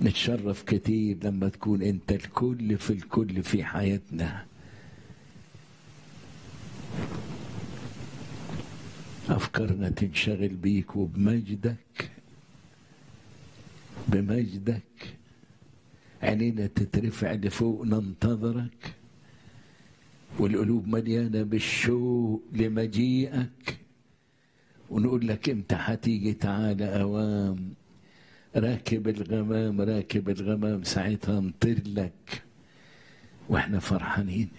نتشرف كتير لما تكون انت الكل في الكل في حياتنا أفكارنا تنشغل بيك وبمجدك بمجدك عينينا تترفع لفوق ننتظرك والقلوب مليانة بالشوق لمجيئك ونقول لك امتى هتيجي تعالى أوام راكب الغمام راكب الغمام ساعتها نطير لك واحنا فرحانين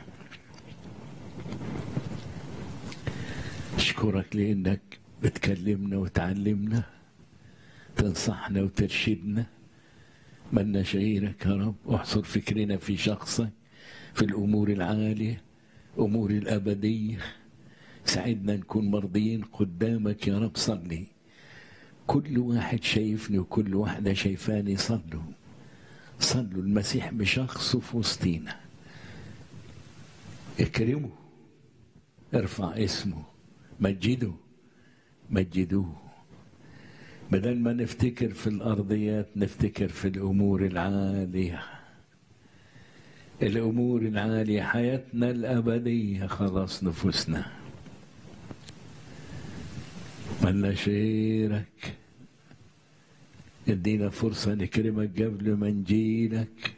اشكرك لانك بتكلمنا وتعلمنا تنصحنا وترشدنا منا غيرك يا رب احصر فكرنا في شخصك في الامور العاليه امور الابديه ساعدنا نكون مرضيين قدامك يا رب صلي كل واحد شايفني وكل واحدة شايفاني صلوا صلوا المسيح بشخصه في وسطينا اكرمه ارفع اسمه مجده مجدوه بدل ما نفتكر في الأرضيات نفتكر في الأمور العالية الأمور العالية حياتنا الأبدية خلاص نفوسنا ملنا غيرك ادينا فرصة نكرمك قبل ما نجيلك